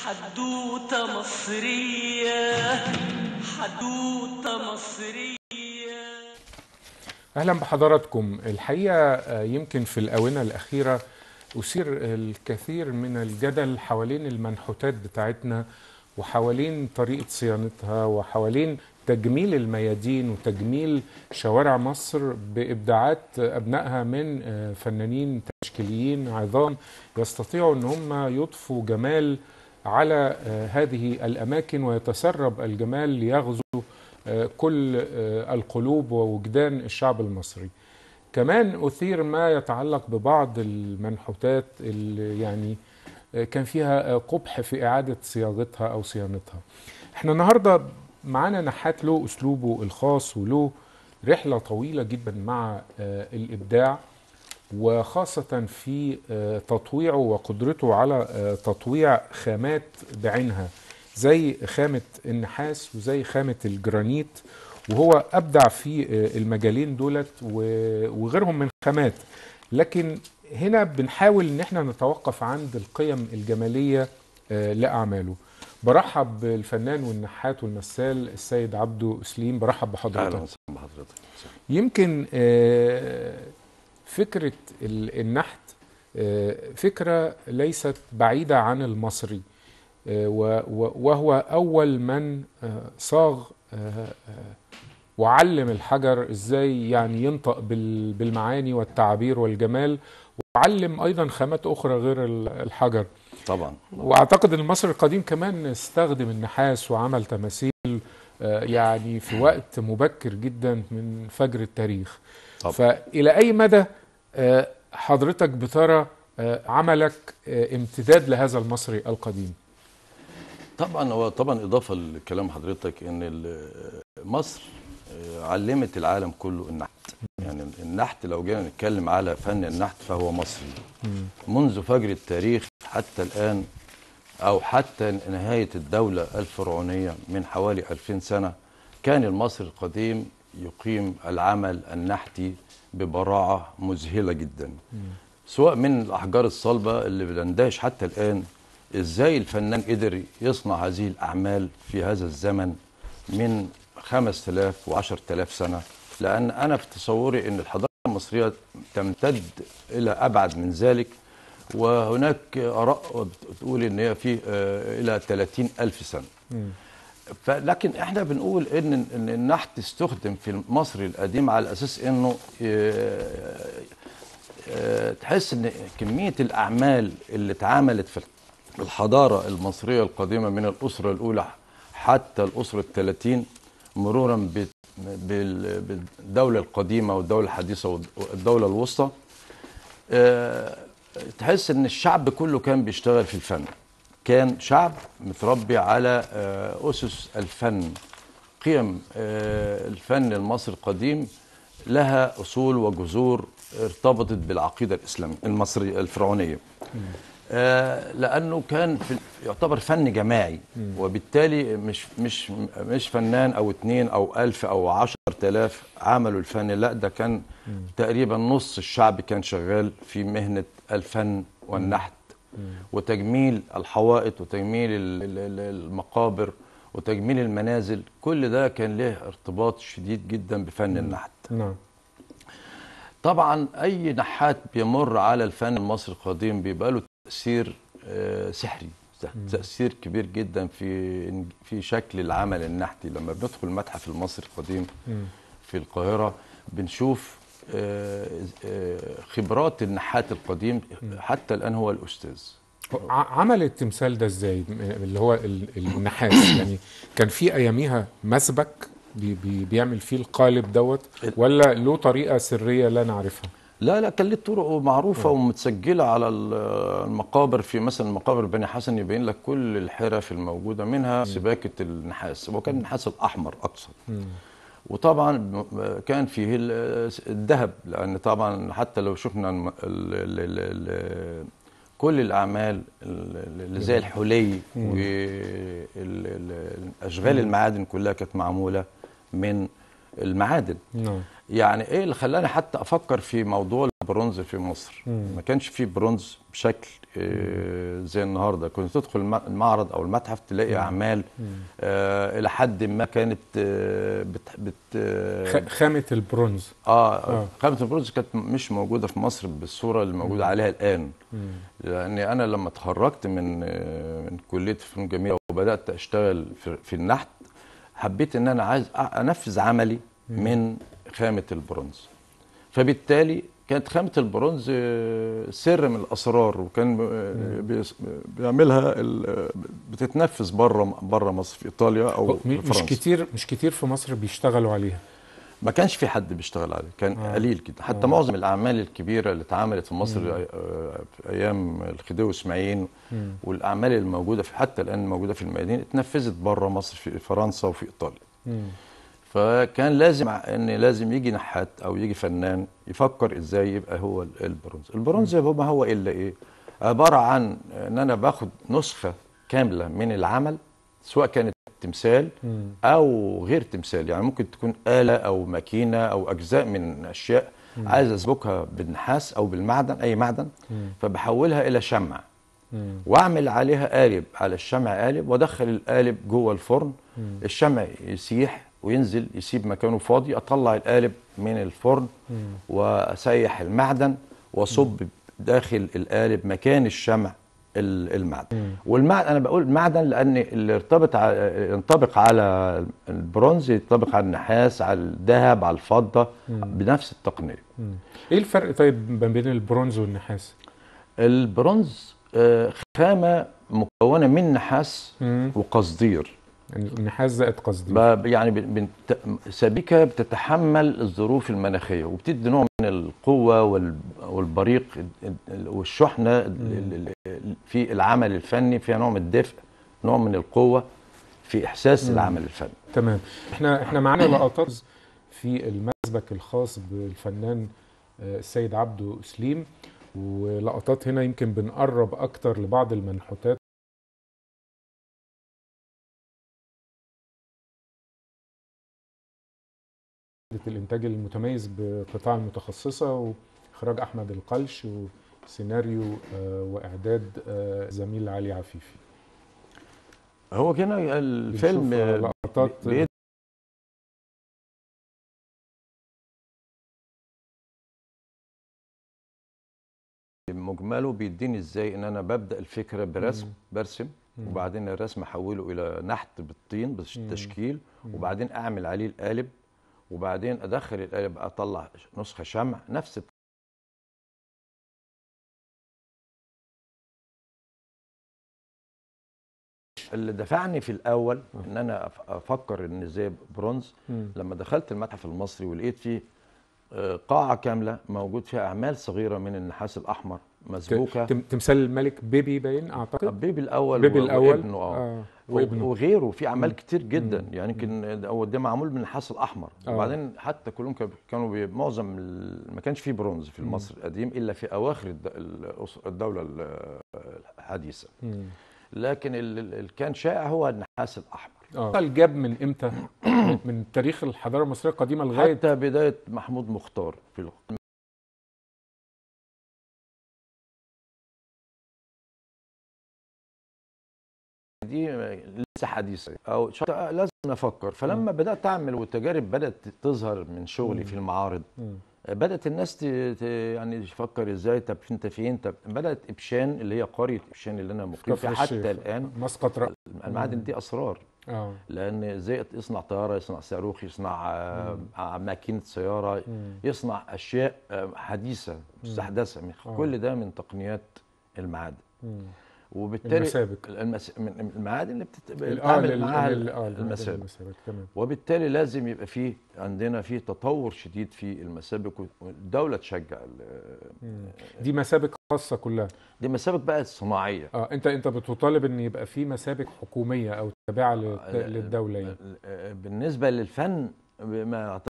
حدوتة مصرية حدوتة مصرية اهلا بحضراتكم الحقيقه آه، يمكن في الاونه الاخيره اثير الكثير من الجدل حوالين المنحوتات بتاعتنا وحوالين طريقه صيانتها وحوالين تجميل الميادين وتجميل شوارع مصر بابداعات ابنائها من آه، فنانين تشكيليين عظام يستطيعوا ان هم يضفوا جمال على آه، هذه الاماكن ويتسرب الجمال ليغزو آه، كل آه، القلوب ووجدان الشعب المصري كمان أثير ما يتعلق ببعض المنحوتات اللي يعني آه، كان فيها آه، قبح في إعادة صياغتها أو صيانتها احنا النهاردة معانا نحات له أسلوبه الخاص وله رحلة طويلة جدا مع آه، الإبداع وخاصة في آه، تطويعه وقدرته على آه، تطويع خامات بعينها زي خامة النحاس وزي خامة الجرانيت وهو أبدع في آه، المجالين دولت و- وغيرهم من خامات لكن هنا بنحاول ان احنا نتوقف عند القيم الجمالية آه، لأعماله برحب بالفنان والنحات والمثال السيد عبده سليم برحب اهلا بحضرتك وسهلا بحضرتك يمكن آه، فكرة ال- النحت آه، فكرة ليست بعيدة عن المصري آه، و- و- وهو أول من آه، صاغ آه، آه، وعلم الحجر ازاي يعني ينطق بال- بالمعاني والتعابير والجمال وعلم ايضا خامات اخرى غير ال- الحجر طبعا واعتقد ان المصري القديم كمان استخدم النحاس وعمل تماثيل آه، يعني في وقت مبكر جدا من فجر التاريخ طبعا. فالى اي مدى آه، حضرتك بترى آه، عملك آه، امتداد لهذا المصري القديم طبعا هو طبعا اضافه لكلام حضرتك ان ال- مصر آه، علمت العالم كله النحت يعني النحت لو جينا نتكلم على فن النحت فهو مصري منذ فجر التاريخ حتى الان او حتى نهايه الدوله الفرعونيه من حوالي 2000 سنه كان المصري القديم يقيم العمل النحتي ببراعه مذهله جدا سواء من الاحجار الصلبه اللي بنندهش حتى الان ازاي الفنان قدر يصنع هذه الاعمال في هذا الزمن من 5000 و10000 سنه لان انا في تصوري ان الحضاره المصريه تمتد الى ابعد من ذلك وهناك اراء بتقول ان هي في آه، الى 30 الف سنه فلكن احنا بنقول ان ان النحت استخدم في مصر القديم على اساس انه آه، آه، تحس ان كميه الاعمال اللي اتعملت في الحضاره المصريه القديمه من الاسره الاولى حتى الاسره الثلاثين مرورا ب- بال- بالدوله القديمه والدوله الحديثه والدوله الوسطى آه، تحس ان الشعب كله كان بيشتغل في الفن كان شعب متربي على آه، اسس الفن قيم آه، الفن المصري القديم لها اصول وجذور ارتبطت بالعقيده الاسلاميه المصري الفرعونيه آه، لانه كان في يعتبر فن جماعي وبالتالي مش مش مش فنان او اتنين او الف او عشر تلاف عملوا الفن لا ده كان تقريبا نص الشعب كان شغال في مهنه الفن والنحت وتجميل الحوائط وتجميل ال- ال- ال- المقابر وتجميل المنازل كل ده كان له ارتباط شديد جدا بفن النحت نعم طبعا اي نحات بيمر على الفن المصري القديم بيبقى له تاثير آه، سحري تاثير كبير جدا في في شكل العمل النحتي لما بندخل المتحف المصري القديم في القاهره بنشوف آه، آه، خبرات النحات القديم حتى الان هو الاستاذ ع- عمل التمثال ده ازاي اللي هو ال- النحاس يعني كان في اياميها مسبك بي بي بيعمل فيه القالب دوت ولا له طريقه سريه لا نعرفها لا لا كان ليه طرق معروفه ومتسجله على ال- المقابر في مثلا مقابر بني حسن يبين لك كل الحرف الموجوده منها سباكه النحاس هو كان النحاس الاحمر اقصد وطبعا م- كان فيه ال- الذهب لان طبعا حتى لو شفنا الم- ال ال ال ال كل الاعمال ال- اللي زي الحلي والاشغال المعادن كلها كانت معموله من المعادن نعم يعني ايه اللي خلاني حتى افكر في موضوع البرونز في مصر مم. ما كانش فيه برونز بشكل آه، زي النهارده كنت تدخل الم- المعرض او المتحف تلاقي اعمال آه، الى حد ما كانت آه، بت, بت آه، خ- خامة البرونز اه آه. خامة البرونز كانت مش موجودة في مصر بالصورة اللي موجودة عليها الآن لأني أنا لما اتخرجت من آه، من كلية الفنون الجميلة وبدأت أشتغل في, في النحت حبيت إن أنا عايز أ- أنفذ عملي من خامة البرونز فبالتالي كانت خامة البرونز آه، سر من الأسرار وكان آه، بيس- بيعملها ال- بتتنفذ بره بره مصر في إيطاليا أو في مش فرنسا كتير مش كتير في مصر بيشتغلوا عليها ما كانش في حد بيشتغل عليه كان آه. آه. قليل جدا حتى آه. معظم الاعمال الكبيره اللي اتعملت في مصر آه، في ايام الخديوي اسماعيل مم. والاعمال الموجوده في حتى الان موجوده في الميادين اتنفذت بره مصر في فرنسا وفي ايطاليا مم. فكان لازم ان لازم يجي نحات او يجي فنان يفكر ازاي يبقى هو ال- البرونز البرونز هو ما هو الا ايه عباره عن ان انا باخد نسخه كامله من العمل سواء كانت تمثال مم. او غير تمثال يعني ممكن تكون آلة او ماكينة او اجزاء من اشياء عايز اسبكها بالنحاس او بالمعدن اي معدن مم. فبحولها الى شمع مم. واعمل عليها قالب على الشمع قالب وادخل القالب جوه الفرن الشمع يسيح وينزل يسيب مكانه فاضي اطلع القالب من الفرن واسيح المعدن واصب داخل القالب مكان الشمع ال- المعدن والمعدن انا بقول معدن لان اللي ارتبط ع- ينطبق على البرونز ينطبق على النحاس على الذهب على الفضه بنفس التقنيه مم. ايه الفرق طيب ما بين البرونز والنحاس؟ البرونز آه، خامه مكونه من نحاس مم. وقصدير يعني النحاس زائد قصدي ب- يعني ب- بنت- سبيكه بتتحمل الظروف المناخيه وبتدي نوع من القوه وال- والبريق ال- ال- والشحنه ال- ال- ال- في العمل الفني فيها نوع من الدفء نوع من القوه في احساس العمل الفني تمام احنا احنا معانا لقطات في المسبك الخاص بالفنان آه، السيد عبده سليم ولقطات هنا يمكن بنقرب اكتر لبعض المنحوتات الانتاج المتميز بقطاع المتخصصه واخراج احمد القلش وسيناريو آه، واعداد آه، زميل علي عفيفي هو كده الفيلم بنشوف لقطات بي- مجمله بيديني ازاي ان انا ببدا الفكره برسم مم. برسم وبعدين الرسم احوله الى نحت بالطين بالتشكيل وبعدين اعمل عليه القالب وبعدين ادخل القالب اطلع نسخه شمع نفس الت- اللي دفعني في الاول ان انا أف- افكر ان ازاي برونز مم. لما دخلت المتحف المصري ولقيت فيه آه، قاعه كامله موجود فيها اعمال صغيره من النحاس الاحمر مسبوكه تم- تمثال الملك بيبي باين اعتقد بيبي الاول بيبي و- الاول وابنه اه آه. وابنه وغيره في اعمال كتير جدا يعني يمكن هو ده معمول من النحاس الاحمر آه. وبعدين حتى كلهم كانوا- كانوا بي- معظم ال- ما كانش فيه برونز في مصر القديم الا في اواخر الد- الأس- الدوله ال- الحديثه مم. لكن ال- ال- اللي كان شائع هو النحاس الاحمر اه الجاب من امتى؟ من تاريخ الحضاره المصريه القديمه لغايه حتى بدايه محمود مختار في ال- دي لسه حديثه او شط- لازم افكر فلما بدات اعمل والتجارب بدات تظهر من شغلي في المعارض مم. بدات الناس ت... ت... يعني تفكر ازاي طب انت فين طب بدات ابشان اللي هي قريه ابشان اللي انا مقيم فيها كفر الشيخ. حتى الان مسقط رأ... المعادن دي اسرار اه لان ازاي يصنع طياره يصنع صاروخ يصنع آه، آه، ماكينه سياره مم. يصنع اشياء آه، حديثه مستحدثه من- آه. كل ده من تقنيات المعادن مم. وبالتالي المسابك. المس... من المعادن اللي بتت... ال- اه بتتعامل لل- معاها لل- آه، المسابق المسابك تمام وبالتالي لازم يبقى فيه عندنا فيه تطور شديد في المسابق والدوله تشجع ال- مم. دي مسابك خاصه كلها دي مسابق بقى صناعيه اه انت انت بتطالب ان يبقى في مسابك حكوميه او تابعه للت- للدوله يعني بالنسبه للفن ما